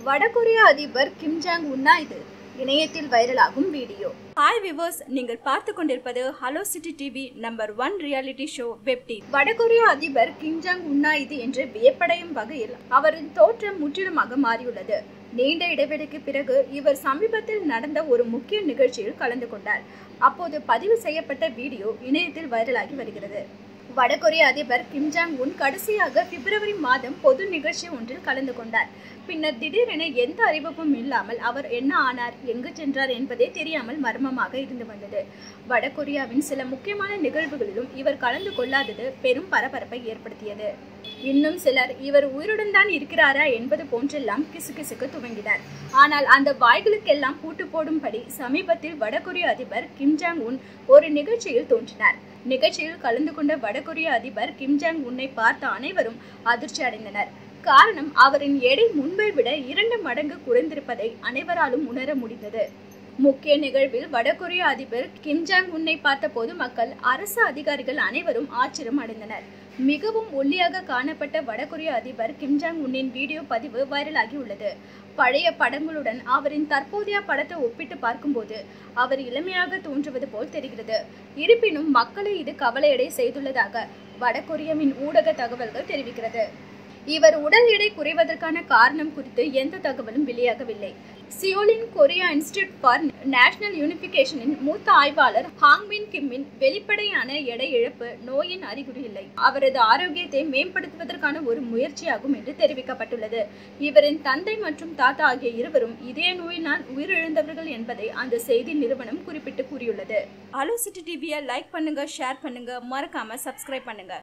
வடகொரிய அதிபர் Kim Jong உன்னா இது இணையத்தில் வைரலாகும் வீடியோ ஹாய் விவர்ஸ் நீங்கள் பார்த்து கொண்டிருப்பது hello city TV number one reality show web TV வடகொரிய அதிபர் கிம் ஜாங் உன்னா இது என்று வியப்படையும் வகையில் அவரின் தோற்றம் முற்றிலுமாக மாறியுள்ளது நீண்ட இடைவெளிக்கு பிறகு இவர் சமீபத்தில் நடந்த ஒரு முக்கிய நிகழ்ச்சியில் கலந்து கொண்டார் அப்போது பதிவு செய்யப்பட்ட வீடியோ இணையத்தில் வைரலாகி வருகிறது வடகொரிய அதிபர் கிம் ஜாங் உன் கடைசியாக பிப்ரவரி மாதம் பொது நிகழ்ச்சி ஒன்றில் கலந்து கொண்டார் பின்னர் திடீரென எந்த அறிவிப்பும் இல்லாமல் அவர் என்ன ஆனார் எங்கு சென்றார் என்பதே தெரியாமல் மர்மமாக இருந்து வந்தது வடகொரியாவின் சில முக்கியமான நிகழ்வுகளிலும் இவர் கலந்து கொள்ளாதது பெரும் பரபரப்பை ஏற்படுத்தியது இன்னும் சிலர் இவர் உயிருடன் தான் இருக்கிறாரா என்பது போன்றெல்லாம் கிசுகிசுக்கு துவங்கினார் ஆனால் அந்த வாய்களுக்கெல்லாம் பூட்டு போடும்படி சமீபத்தில் வடகொரிய அதிபர் கிம் ஜாங் உன் ஒரு நிகழ்ச்சியில் தோன்றினார் நிகழ்ச்சியில் கலந்து கொண்ட வடகொரிய அதிபர் கிம் ஜாங் உன்னை பார்த்த அனைவரும் அதிர்ச்சி அடைந்தனர் காரணம் அவரின் எடை முன்பை விட இரண்டு மடங்கு குறைந்திருப்பதை அனைவராலும் உணர முடிந்தது முக்கிய நிகழ்வில் வடகொரிய அதிபர் கிம் ஜாங் உன்னை பார்த்த பொதுமக்கள் அரசு அதிகாரிகள் அனைவரும் ஆச்சரியம் அடைந்தனர் மிகவும் ஒல்லியாக காணப்பட்ட வடகொரிய அதிபர் கிம் ஜாங் உன்னின் வீடியோ பதிவு வைரலாகி உள்ளது பழைய படங்களுடன் அவரின் தற்போதைய படத்தை ஒப்பிட்டு பார்க்கும்போது அவர் இளமையாக தோன்றுவது போல் தெரிகிறது இருப்பினும் மக்களை இது கவலையடை செய்துள்ளதாக வடகொரியாவின் ஊடக தகவல்கள் தெரிவிக்கிறது இவர் உடல் எடை குறைவதற்கான காரணம் குறித்து எந்த தகவலும் வெளியாகவில்லை சியோலின் கொரியா இன்ஸ்டிடியூட் ஃபார் நேஷனல் யூனிபிகேஷனின் மூத்த ஆய்வாளர் ஹாங்மின் கிம்மின் வெளிப்படையான எடை இழப்பு நோயின் அறிகுறி இல்லை அவரது ஆரோக்கியத்தை மேம்படுத்துவதற்கான ஒரு முயற்சியாகும் என்று தெரிவிக்கப்பட்டுள்ளது இவரின் தந்தை மற்றும் தாத்தா ஆகிய இருவரும் இதய நோயினால் உயிரிழந்தவர்கள் என்பதை அந்த செய்தி நிறுவனம் குறிப்பிட்டு கூறியுள்ளது ஹலோ சிட்டி டிவியை லைக் பண்ணுங்க ஷேர் பண்ணுங்க மறக்காம சப்ஸ்கிரைப் பண்ணுங்க